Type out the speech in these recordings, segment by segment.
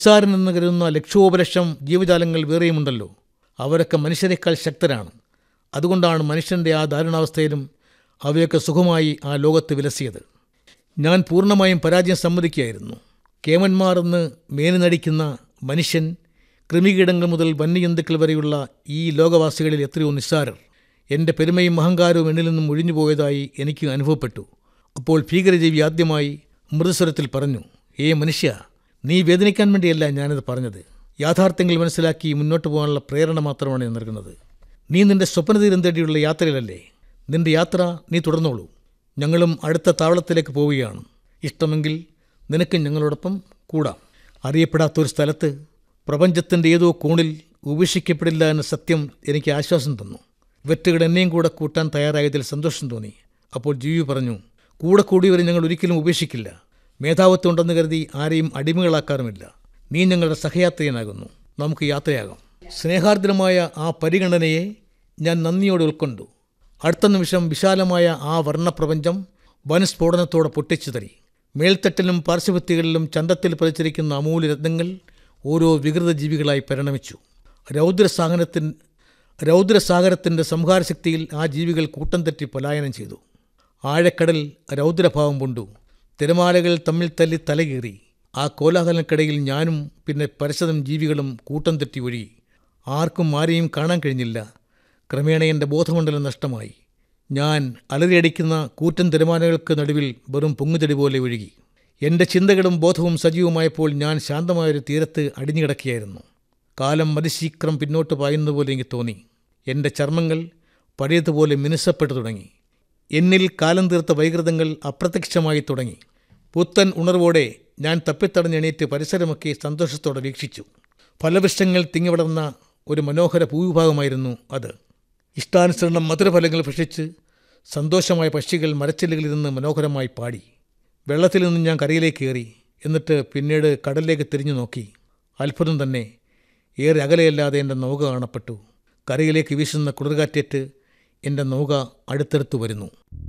നിസ്സാരനെന്ന് കരുതുന്ന ലക്ഷോപലക്ഷം ജീവജാലങ്ങൾ വേറെയുമുണ്ടല്ലോ അവരൊക്കെ മനുഷ്യരെക്കാൾ ശക്തരാണ് അതുകൊണ്ടാണ് മനുഷ്യൻ്റെ ആ ദാരുണാവസ്ഥയിലും അവയൊക്കെ സുഖമായി ആ ലോകത്ത് വിലസിയത് ഞാൻ പൂർണ്ണമായും പരാജയം സമ്മതിക്കുകയായിരുന്നു കേമന്മാർ എന്ന് മേനി നടിക്കുന്ന മനുഷ്യൻ കൃമികീടങ്ങൾ മുതൽ വന്യജന്തുക്കൾ വരെയുള്ള ഈ ലോകവാസികളിൽ എത്രയോ നിസ്സാരർ എൻ്റെ പെരുമയും അഹങ്കാരവും എന്നിൽ നിന്നും ഒഴിഞ്ഞുപോയതായി എനിക്ക് അനുഭവപ്പെട്ടു അപ്പോൾ ഭീകരജീവി ആദ്യമായി മൃദുസ്വരത്തിൽ പറഞ്ഞു ഏ മനുഷ്യ നീ വേദനിക്കാൻ വേണ്ടിയല്ല ഞാനത് പറഞ്ഞത് യാഥാർത്ഥ്യങ്ങൾ മനസ്സിലാക്കി മുന്നോട്ട് പോകാനുള്ള പ്രേരണ മാത്രമാണ് ഞാൻ നൽകുന്നത് നീ നിന്റെ സ്വപ്നതീരം തേടിയുള്ള യാത്രയിലല്ലേ നിന്റെ യാത്ര നീ തുടർന്നോളൂ ഞങ്ങളും അടുത്ത താവളത്തിലേക്ക് പോവുകയാണ് ഇഷ്ടമെങ്കിൽ നിനക്ക് ഞങ്ങളോടൊപ്പം കൂടാം അറിയപ്പെടാത്തൊരു സ്ഥലത്ത് പ്രപഞ്ചത്തിൻ്റെ ഏതോ കോണിൽ ഉപേക്ഷിക്കപ്പെടില്ല എന്ന സത്യം എനിക്ക് ആശ്വാസം തന്നു വെറ്റുകൾ എന്നെയും കൂടെ കൂട്ടാൻ തയ്യാറായതിൽ സന്തോഷം തോന്നി അപ്പോൾ ജീവി പറഞ്ഞു കൂടെ കൂടിയവരെ ഞങ്ങൾ ഒരിക്കലും ഉപേക്ഷിക്കില്ല മേധാവിത്വം ഉണ്ടെന്ന് കരുതി ആരെയും അടിമകളാക്കാറുമില്ല നീ ഞങ്ങളുടെ സഹയാത്രികനാകുന്നു നമുക്ക് യാത്രയാകാം സ്നേഹാർദ്രമായ ആ പരിഗണനയെ ഞാൻ നന്ദിയോടെ ഉൾക്കൊണ്ടു അടുത്ത നിമിഷം വിശാലമായ ആ വർണ്ണപ്രപഞ്ചം വനസ്ഫോടനത്തോടെ പൊട്ടിച്ചു തരി മേൽത്തട്ടിലും പാർശ്വഭിത്തികളിലും ചന്തത്തിൽ പതിച്ചിരിക്കുന്ന അമൂല്യ രത്നങ്ങൾ ഓരോ വികൃത ജീവികളായി പരിണമിച്ചു രൗദ്രസാഗരത്തിൻ രൗദ്രസാഗരത്തിൻ്റെ സംഹാരശക്തിയിൽ ആ ജീവികൾ കൂട്ടം തെറ്റി പലായനം ചെയ്തു ആഴക്കടൽ രൗദ്രഭാവം കൊണ്ടു തിരമാലകൾ തമ്മിൽ തല്ലി തലകീറി ആ കോലാഹലത്തിനിടയിൽ ഞാനും പിന്നെ പരശതം ജീവികളും കൂട്ടം തെറ്റി ഒഴുകി ആർക്കും ആരെയും കാണാൻ കഴിഞ്ഞില്ല ക്രമേണ എൻ്റെ ബോധമണ്ഡലം നഷ്ടമായി ഞാൻ അലറിയടിക്കുന്ന കൂറ്റൻ തിരമാലകൾക്ക് നടുവിൽ വെറും പൊങ്ങുതടി പോലെ ഒഴുകി എൻ്റെ ചിന്തകളും ബോധവും സജീവമായപ്പോൾ ഞാൻ ശാന്തമായൊരു തീരത്ത് അടിഞ്ഞുകിടക്കുകയായിരുന്നു കാലം മതിശീക്രം പിന്നോട്ട് പായുന്ന പോലെ എനിക്ക് തോന്നി എൻ്റെ ചർമ്മങ്ങൾ പഴയതുപോലെ മിനുസപ്പെട്ടു തുടങ്ങി എന്നിൽ കാലം തീർത്ത വൈകൃതങ്ങൾ അപ്രത്യക്ഷമായി തുടങ്ങി പുത്തൻ ഉണർവോടെ ഞാൻ തപ്പിത്തടഞ്ഞെണീറ്റ് പരിസരമൊക്കെ സന്തോഷത്തോടെ വീക്ഷിച്ചു ഫലവൃക്ഷങ്ങൾ തിങ്ങിവിടർന്ന ഒരു മനോഹര ഭൂവിഭാഗമായിരുന്നു അത് ഇഷ്ടാനുസരണം മധുരഫലങ്ങൾ ഭക്ഷിച്ച് സന്തോഷമായ പക്ഷികൾ മരച്ചില്ലുകളിൽ നിന്ന് മനോഹരമായി പാടി വെള്ളത്തിൽ നിന്ന് ഞാൻ കരയിലേക്ക് കയറി എന്നിട്ട് പിന്നീട് കടലിലേക്ക് തിരിഞ്ഞു നോക്കി അത്ഭുതം തന്നെ ഏറെ അകലെയല്ലാതെ എൻ്റെ നൗക കാണപ്പെട്ടു കരയിലേക്ക് വീശുന്ന കുളിർകാറ്റേറ്റ് എൻ്റെ നൗക അടുത്തടുത്ത് വരുന്നു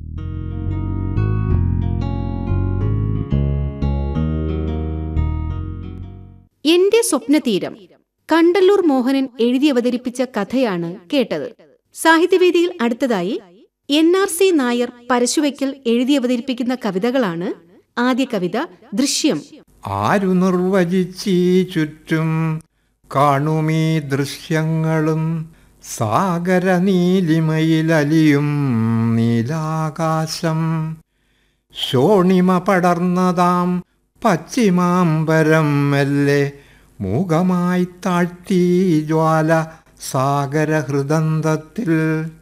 എന്റെ സ്വപ്നതീരം കണ്ടല്ലൂർ മോഹനൻ എഴുതി അവതരിപ്പിച്ച കഥയാണ് കേട്ടത് സാഹിത്യവേദിയിൽ അടുത്തതായി N R C Nair Parassuvaikkal എഴുതി അവതരിപ്പിക്കുന്ന കവിതകളാണ് ആദ്യ കവിത ദൃശ്യം ആരു നിർവചിച്ചീ ചുറ്റും കാണുമീ ദൃശ്യങ്ങളും സാഗര നീലിമയിലലിയും നീലാകാശം ശോണിമ പടർന്നതാം പശ്ചിമാംബരം മെല്ലെ മൂകമായി താഴ്ത്തി ജ്വാല സാഗരഹൃദന്തത്തിൽ